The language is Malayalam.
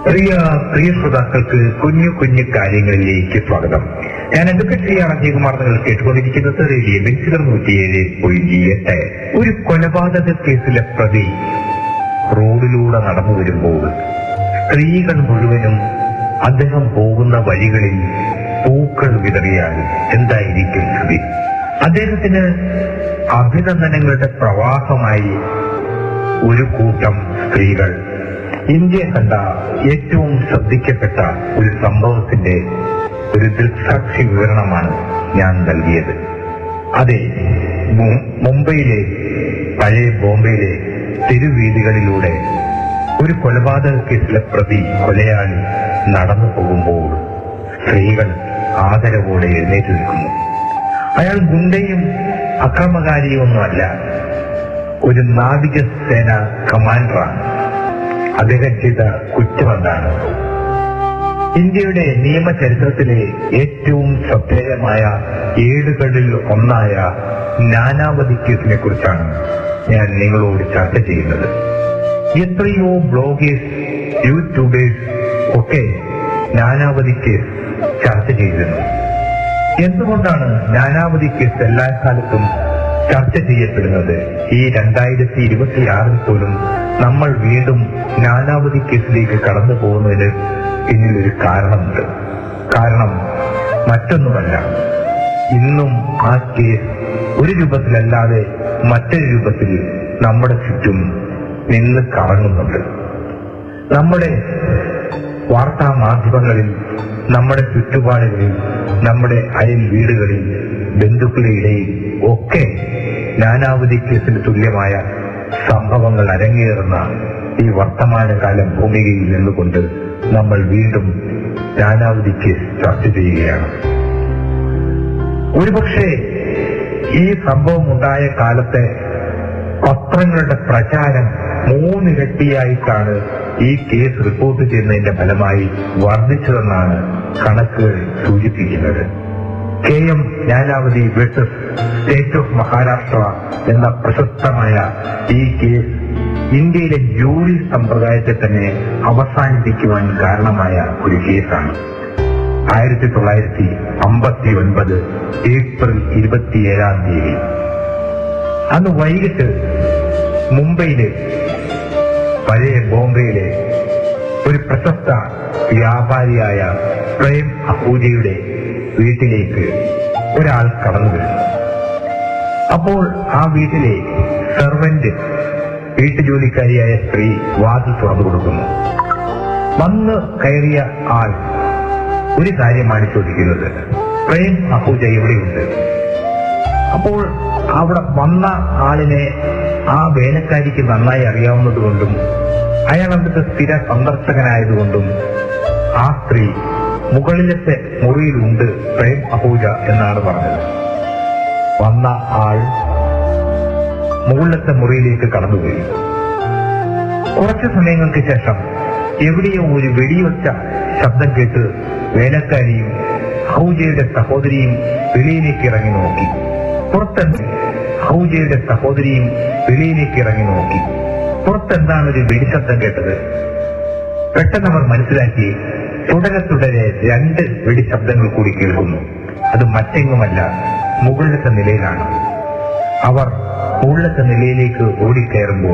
പ്രിയ പ്രിയ ശ്രോതാക്കൾക്ക് കുഞ്ഞു കുഞ്ഞു കാര്യങ്ങളിലേക്ക് സ്വാഗതം ഞാൻ അഡ്വക്കേറ്റ് ശ്രീ ആർ അജയകുമാർ നിങ്ങൾ കേട്ടുകൊണ്ടിരിക്കുന്നത് റേഡിയോ ബെൻസിലർ നൂറ്റിയേഴ് പോയിന്റ് എട്ട് ഒരു കൊലപാതക കേസിലെ പ്രതി റോഡിലൂടെ നടന്നു വരുമ്പോൾ സ്ത്രീകൾ മുഴുവനും അദ്ദേഹം പോകുന്ന വഴികളിൽ പൂക്കൾ വിതറിയാൽ എന്തായിരിക്കും സ്ഥിതി അദ്ദേഹത്തിന് അഭിനന്ദനങ്ങളുടെ പ്രവാഹമായി ഒരു കൂട്ടം സ്ത്രീകൾ ഇന്ത്യ കണ്ട ഏറ്റവും ശ്രദ്ധിക്കപ്പെട്ട ഒരു സംഭവത്തിന്റെ ഒരു ദൃക്സാക്ഷി വിവരണമാണ് ഞാൻ നൽകിയത് അതെ മു- മുംബൈയിലെ പഴയ ബോംബെയിലെ തെരുവീതികളിലൂടെ ഒരു കൊലപാതക കേസിലെ പ്രതി കൊലയാളി നടന്നു പോകുമ്പോൾ സ്ത്രീകൾ ആദരവോടെ എഴുന്നേറ്റ് നിൽക്കുന്നു അയാൾ ഗുണ്ടയും അക്രമകാരിയും ഒന്നുമല്ല ഒരു നാവികസേന കമാൻഡറാണ് അദ്ദേഹം ചെയ്ത കുറ്റമെന്താണ് ഇന്ത്യയുടെ നിയമചരിത്രത്തിലെ ഏറ്റവും ശ്രദ്ധേയമായ ഏടുകളിൽ ഒന്നായ നാനാവതി കേസിനെ കുറിച്ചാണ് ഞാൻ നിങ്ങളോട് ചർച്ച ചെയ്യുന്നത് എത്രയോ ബ്ലോഗേഴ്സ് യൂട്യൂബേഴ്സ് ഒക്കെ നാനാവതി കേസ് ചർച്ച ചെയ്തിരുന്നു എന്തുകൊണ്ടാണ് നാനാവതി കേസ് എല്ലാ കാലത്തും ചർച്ച ചെയ്യപ്പെടുന്നത് ഈ രണ്ടായിരത്തി ഇരുപത്തിയാറിൽ പോലും നമ്മൾ വീണ്ടും നാനാവതി കേസിലേക്ക് കടന്നു പോകുന്നതിന് പിന്നിൽ ഒരു കാരണമുണ്ട് കാരണം മറ്റൊന്നുമല്ല ഇന്നും ആ കേസ് ഒരു രൂപത്തിലല്ലാതെ മറ്റൊരു രൂപത്തിൽ നമ്മുടെ ചുറ്റും നിന്ന് കറങ്ങുന്നുണ്ട് നമ്മുടെ വാർത്താ മാധ്യമങ്ങളിൽ നമ്മുടെ ചുറ്റുപാടുകളിൽ നമ്മുടെ അയൽ വീടുകളിൽ ബന്ധുക്കളുടെ ഇടയിൽ ഒക്കെ നാനാവധി കേസിന് തുല്യമായ സംഭവങ്ങൾ അരങ്ങേറുന്ന ഈ വർത്തമാനകാല ഭൂമികയിൽ നിന്നുകൊണ്ട് നമ്മൾ വീണ്ടും നാനാവധി കേസ് ചർച്ച ചെയ്യുകയാണ് ഒരുപക്ഷെ ഈ സംഭവം ഉണ്ടായ കാലത്തെ പത്രങ്ങളുടെ പ്രചാരം മൂന്നിരട്ടിയായിട്ടാണ് ഈ കേസ് റിപ്പോർട്ട് ചെയ്യുന്നതിന്റെ ഫലമായി വർദ്ധിച്ചതെന്നാണ് കണക്കുകൾ സൂചിപ്പിക്കുന്നത് K M Nanavati versus state of Maharashtra എന്ന പ്രശസ്തമായ ഈ കേസ് ഇന്ത്യയിലെ ജൂറി സമ്പ്രദായത്തെ തന്നെ അവസാനിപ്പിക്കുവാൻ കാരണമായ ഒരു കേസാണ് ആയിരത്തി തൊള്ളായിരത്തി അമ്പത്തി ഒൻപത് ഏപ്രിൽ ഇരുപത്തിയേഴാം തീയതി അന്ന് വൈകിട്ട് മുംബൈയിലെ പഴയ ബോംബെയിലെ ഒരു പ്രശസ്ത വ്യാപാരിയായ പ്രേം അഹൂജയുടെ വീട്ടിലേക്ക് ഒരാൾ കടന്നു വരുന്നു അപ്പോൾ ആ വീട്ടിലെ സെർവന്റ് വീട്ടുജോലിക്കാരിയായ സ്ത്രീ വാതിൽ തുറന്നു കൊടുക്കുന്നു വന്ന് കയറിയ ആൾ ഒരു കാര്യമാണ് ചോദിക്കുന്നത് പ്രേം അഹൂജ എവിടെയുണ്ട് അപ്പോൾ അവിടെ വന്ന ആളിനെ ആ വേലക്കാരിക്ക് നന്നായി അറിയാവുന്നതുകൊണ്ടും അയാൾ അവിടുത്തെ സ്ഥിര സന്ദർശകനായതുകൊണ്ടും ആ സ്ത്രീ മുകളിലത്തെ മുറിയിലുണ്ട് പ്രേം അഹൂജ എന്നാണ് പറഞ്ഞത് വന്ന ആൾ മുകളിലത്തെ മുറിയിലേക്ക് കടന്നുപോയി കുറച്ചു സമയങ്ങൾക്ക് ശേഷം എവിടെയോ ഒരു വെടിവെച്ച ശബ്ദം കേട്ട് വേലക്കാരിയും ഹൗജയുടെ സഹോദരിയും വെളിയിലേക്ക് ഇറങ്ങി നോക്കി പുറത്തെന്ത് ഹൗജയുടെ സഹോദരിയും വെളിയിലേക്ക് ഇറങ്ങി നോക്കി പുറത്തെന്താണ് ഒരു വെടിശബ്ദം കേട്ടത് പെട്ടെന്ന് അവർ മനസ്സിലാക്കി തുടരെ തുടരെ രണ്ട് വെടിശബ്ദങ്ങൾ കൂടി കേൾക്കുന്നു അത് മറ്റെങ്ങുമല്ല മുകളിലത്തെ നിലയിലാണ് അവർ മുകളിലത്തെ നിലയിലേക്ക് ഓടിക്കയറുമ്പോൾ